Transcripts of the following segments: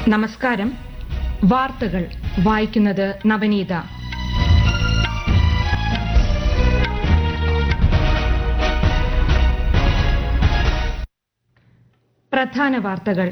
നമസ്കാരം വാർത്തകൾ വായിക്കുന്നത് നവനീത പ്രധാന വാർത്തകൾ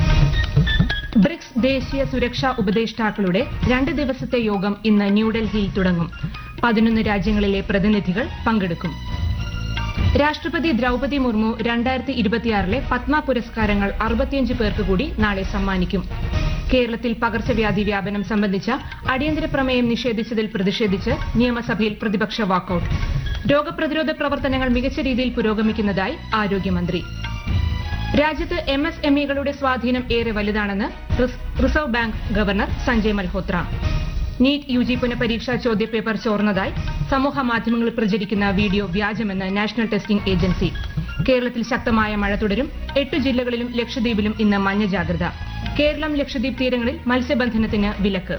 ബ്രിക്സ് ദേശീയ സുരക്ഷാ ഉപദേഷ്ടാക്കളുടെ രണ്ട് ദിവസത്തെ യോഗം ഇന്ന് ന്യൂഡൽഹിയിൽ തുടങ്ങും പതിനൊന്ന് രാജ്യങ്ങളിലെ പ്രതിനിധികൾ പങ്കെടുക്കും രാഷ്ട്രപതി ദ്രൗപതി മുർമു രണ്ടായിരത്തി ഇരുപത്തിയാറിലെ പത്മ പുരസ്കാരങ്ങൾ അറുപത്തിയഞ്ച് പേർക്ക് കൂടി നാളെ സമ്മാനിക്കും കേരളത്തിൽ പകർച്ചവ്യാധി വ്യാപനം സംബന്ധിച്ച അടിയന്തര പ്രമേയം നിഷേധിച്ചതിൽ പ്രതിഷേധിച്ച് നിയമസഭയിൽ പ്രതിപക്ഷ വാക്കൌട്ട് രോഗപ്രതിരോധ പ്രവർത്തനങ്ങൾ മികച്ച രീതിയിൽ പുരോഗമിക്കുന്നതായി ആരോഗ്യമന്ത്രി രാജ്യത്ത് എം എസ് എം ഇകളുടെ സ്വാധീനം ഏറെ വലുതാണെന്ന് റിസ്- reserve bank governor Sanjay Malhotra NEET U G പുനഃപരീക്ഷാ ചോദ്യപേപ്പർ ചോർന്നതായി സമൂഹ മാധ്യമങ്ങളിൽ പ്രചരിക്കുന്ന വീഡിയോ വ്യാജമെന്ന് നാഷണൽ ടെസ്റ്റിംഗ് ഏജൻസി കേരളത്തിൽ ശക്തമായ മഴ തുടരും എട്ട് ജില്ലകളിലും ലക്ഷദ്വീപിലും ഇന്ന് മഞ്ഞ ജാഗ്രത കേരളം ലക്ഷദ്വീപ് തീരങ്ങളിൽ മത്സ്യബന്ധനത്തിന് വിലക്ക്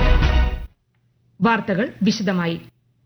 വാർത്തകൾ വിശദമായി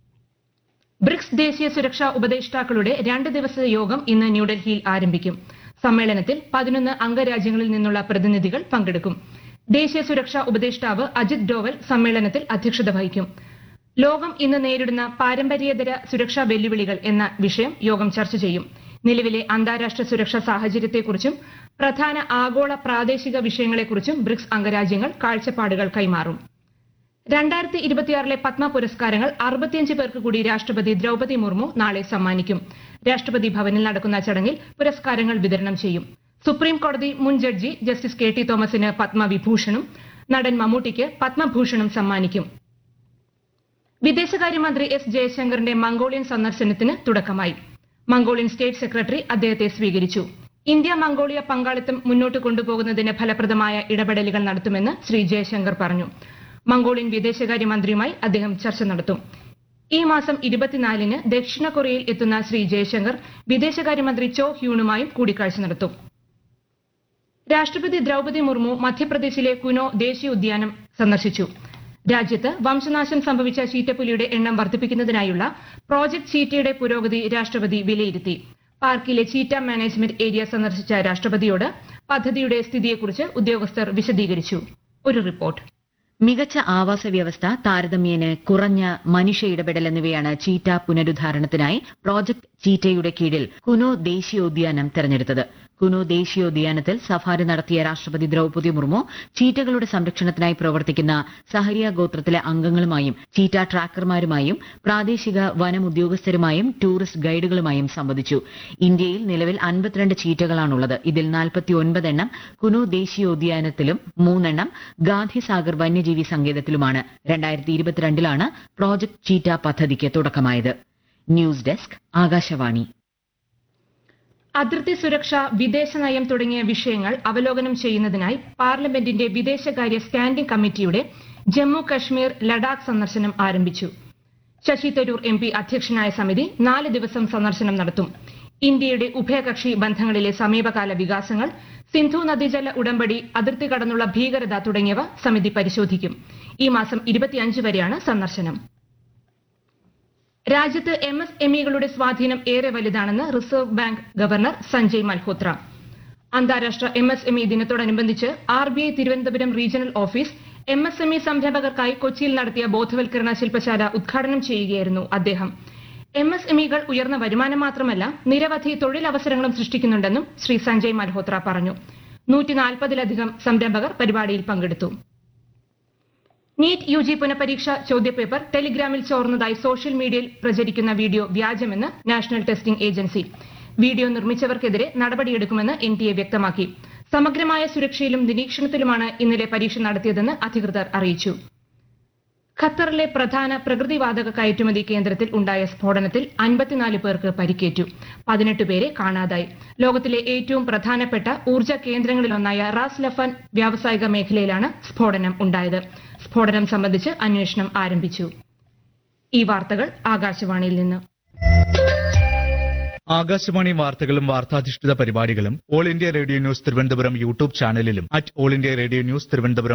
ബ്രിക്സ് ദേശീയ സുരക്ഷാ ഉപദേഷ്ടാക്കളുടെ രണ്ട് ദിവസത്തെ യോഗം ഇന്ന് ന്യൂഡൽഹിയിൽ ആരംഭിക്കും സമ്മേളനത്തിൽ പതിനൊന്ന് അംഗരാജ്യങ്ങളിൽ നിന്നുള്ള പ്രതിനിധികൾ പങ്കെടുക്കും ദേശീയ സുരക്ഷാ ഉപദേഷ്ടാവ് അജിത് ഡോവൽ സമ്മേളനത്തിൽ അധ്യക്ഷത വഹിക്കും ലോകം ഇന്ന് നേരിടുന്ന പാരമ്പര്യേതര സുരക്ഷാ വെല്ലുവിളികൾ എന്ന വിഷയം യോഗം ചർച്ച ചെയ്യും നിലവിലെ അന്താരാഷ്ട്ര സുരക്ഷാ സാഹചര്യത്തെക്കുറിച്ചും പ്രധാന ആഗോള പ്രാദേശിക വിഷയങ്ങളെക്കുറിച്ചും ബ്രിക്സ് അംഗരാജ്യങ്ങൾ കാഴ്ചപ്പാടുകൾ കൈമാറും രണ്ടായിരത്തി ഇരുപത്തിയാറിലെ പത്മ പുരസ്കാരങ്ങൾ അറുപത്തിയഞ്ച് പേർക്ക് കൂടി രാഷ്ട്രപതി ദ്രൗപതി മുർമു നാളെ സമ്മാനിക്കും രാഷ്ട്രപതി ഭവനിൽ നടക്കുന്ന ചടങ്ങിൽ പുരസ്കാരങ്ങൾ വിതരണം ചെയ്യും സുപ്രീം കോടതി മുൻ ജഡ്ജി ജസ്റ്റിസ് കെ ടി തോമസിന് പത്മവിഭൂഷണും നടൻ മമ്മൂട്ടിക്ക് പത്മഭൂഷണും സമ്മാനിക്കും വിദേശകാര്യമന്ത്രി എസ് ജയശങ്കറിന്റെ മംഗോളിയൻ സന്ദർശനത്തിന് തുടക്കമായി മംഗോളിയൻ സ്റ്റേറ്റ് സെക്രട്ടറി അദ്ദേഹത്തെ സ്വീകരിച്ചു ഇന്ത്യ മംഗോളിയ പങ്കാളിത്തം മുന്നോട്ട് കൊണ്ടുപോകുന്നതിന് ഫലപ്രദമായ ഇടപെടലുകൾ നടത്തുമെന്ന് ശ്രീ ജയശങ്കർ പറഞ്ഞു മംഗോളിയൻ വിദേശകാര്യമന്ത്രിയുമായി അദ്ദേഹം ചർച്ച നടത്തും ഈ മാസം ഇരുപത്തിനാലിന് ദക്ഷിണ കൊറിയയിൽ എത്തുന്ന ശ്രീ ജയശങ്കർ വിദേശകാര്യമന്ത്രി ചോ ഹ്യൂണുമായും കൂടിക്കാഴ്ച നടത്തും രാഷ്ട്രപതി ദ്രൗപതി മുർമു മധ്യപ്രദേശിലെ കുനോ ദേശീയോദ്യാനം സന്ദർശിച്ചു രാജ്യത്ത് വംശനാശം സംഭവിച്ച ചീറ്റപ്പുലിയുടെ എണ്ണം വർദ്ധിപ്പിക്കുന്നതിനായുള്ള പ്രോജക്ട് ചീറ്റയുടെ പുരോഗതി രാഷ്ട്രപതി വിലയിരുത്തി പാർക്കിലെ ചീറ്റ മാനേജ്മെന്റ് ഏരിയ സന്ദർശിച്ച രാഷ്ട്രപതിയോട് പദ്ധതിയുടെ സ്ഥിതിയെക്കുറിച്ച് ഉദ്യോഗസ്ഥർ വിശദീകരിച്ചു ഒരു റിപ്പോർട്ട് മികച്ച ആവാസ വ്യവസ്ഥ താരതമ്യേന കുറഞ്ഞ മനുഷ്യ ഇടപെടൽ എന്നിവയാണ് ചീറ്റ പുനരുദ്ധാരണത്തിനായി പ്രോജക്ട് ചീറ്റയുടെ കീഴിൽ കുനോ ദേശീയോദ്യാനം തെരഞ്ഞെടുത്തത് കുനോ ദേശീയോദ്യാനത്തിൽ സഫാരി നടത്തിയ രാഷ്ട്രപതി ദ്രൌപതി മുർമു ചീറ്റകളുടെ സംരക്ഷണത്തിനായി പ്രവർത്തിക്കുന്ന സഹരിയ ഗോത്രത്തിലെ അംഗങ്ങളുമായും ചീറ്റ ട്രാക്കർമാരുമായും പ്രാദേശിക വനം ഉദ്യോഗസ്ഥരുമായും ടൂറിസ്റ്റ് ഗൈഡുകളുമായും സംവദിച്ചു ഇന്ത്യയിൽ നിലവിൽ അൻപത്തിരണ്ട് ചീറ്റകളാണുള്ളത് ഇതിൽ നാൽപ്പത്തിയൊൻപത് എണ്ണം കുനോ ദേശീയോദ്യാനത്തിലും മൂന്നെണ്ണം ഗാന്ധിസാഗർ വന്യജീവി സങ്കേതത്തിലുമാണ് രണ്ടായിരത്തി ഇരുപത്തിരണ്ടിലാണ് പ്രോജക്ട് ചീറ്റ പദ്ധതിക്ക് തുടക്കമായത് ന്യൂസ് ഡെസ്ക് ആകാശവാണി അതിർത്തി സുരക്ഷ വിദേശ നയം തുടങ്ങിയ വിഷയങ്ങൾ അവലോകനം ചെയ്യുന്നതിനായി പാർലമെന്റിന്റെ വിദേശകാര്യ സ്റ്റാൻഡിംഗ് കമ്മിറ്റിയുടെ ജമ്മു കശ്മീർ ലഡാക്ക് സന്ദർശനം ആരംഭിച്ചു ശശി തരൂർ എം പി അധ്യക്ഷനായ സമിതി നാല് ദിവസം സന്ദർശനം നടത്തും ഇന്ത്യയുടെ ഉഭയകക്ഷി ബന്ധങ്ങളിലെ സമീപകാല വികാസങ്ങൾ സിന്ധു നദീജല ഉടമ്പടി അതിർത്തി കടന്നുള്ള ഭീകരത തുടങ്ങിയവ സമിതി പരിശോധിക്കും ഈ മാസം ഇരുപത്തിയഞ്ച് വരെയാണ് സന്ദർശനം രാജ്യത്ത് എം എസ് എം ഇകളുടെ സ്വാധീനം ഏറെ വലുതാണെന്ന് reserve bank governor Sanjay Malhotra അന്താരാഷ്ട്ര എം എസ് എം ഇ ദിനത്തോടനുബന്ധിച്ച് R B I Thiruvananthapuram regional office M S M E സംരംഭകർക്കായി കൊച്ചിയിൽ നടത്തിയ ബോധവൽക്കരണ ശില്പശാല ഉദ്ഘാടനം ചെയ്യുകയായിരുന്നു അദ്ദേഹം എം എസ് എം ഇകൾ ഉയർന്ന വരുമാനം മാത്രമല്ല നിരവധി തൊഴിലവസരങ്ങളും സൃഷ്ടിക്കുന്നുണ്ടെന്നും ശ്രീ സഞ്ജയ് മൽഹോത്ര പറഞ്ഞു നൂറ്റി നാൽപ്പതിലധികം സംരംഭകർ പരിപാടിയിൽ പങ്കെടുത്തു നീറ്റ് യു ജി പുനഃപരീക്ഷ ചോദ്യപേപ്പർ ടെലിഗ്രാമിൽ ചോർന്നതായി സോഷ്യൽ മീഡിയയിൽ പ്രചരിക്കുന്ന വീഡിയോ വ്യാജമെന്ന് നാഷണൽ ടെസ്റ്റിംഗ് ഏജൻസി വീഡിയോ നിർമ്മിച്ചവർക്കെതിരെ നടപടിയെടുക്കുമെന്ന് എൻ ടി എ വ്യക്തമാക്കി സമഗ്രമായ സുരക്ഷയിലും നിരീക്ഷണത്തിലുമാണ് ഇന്നലെ പരീക്ഷ നടത്തിയതെന്ന് അധികൃതർ അറിയിച്ചു ഖത്തറിലെ പ്രധാന പ്രകൃതിവാതക കയറ്റുമതി കേന്ദ്രത്തിൽ ഉണ്ടായ സ്ഫോടനത്തിൽ അൻപത്തിനാല് പേർക്ക് പരിക്കേറ്റു പതിനെട്ട് പേരെ കാണാതായി ലോകത്തിലെ ഏറ്റവും പ്രധാനപ്പെട്ട ഊർജ്ജ കേന്ദ്രങ്ങളിലൊന്നായ റാസ് ലഫാൻ വ്യാവസായിക മേഖലയിലാണ് സ്ഫോടനം ഉണ്ടായത് സ്ഫോടനം സംബന്ധിച്ച് അന്വേഷണം ആരംഭിച്ചു ഈ വാർത്തകൾ ആകാശവാണിയിൽ നിന്ന് ആകാശവാണി വാർത്തകളും വാർത്താധിഷ്ഠിത പരിപാടികളും all India radio news Thiruvananthapuram YouTube ചാനലിലും at all India radio news Thiruvananthapuram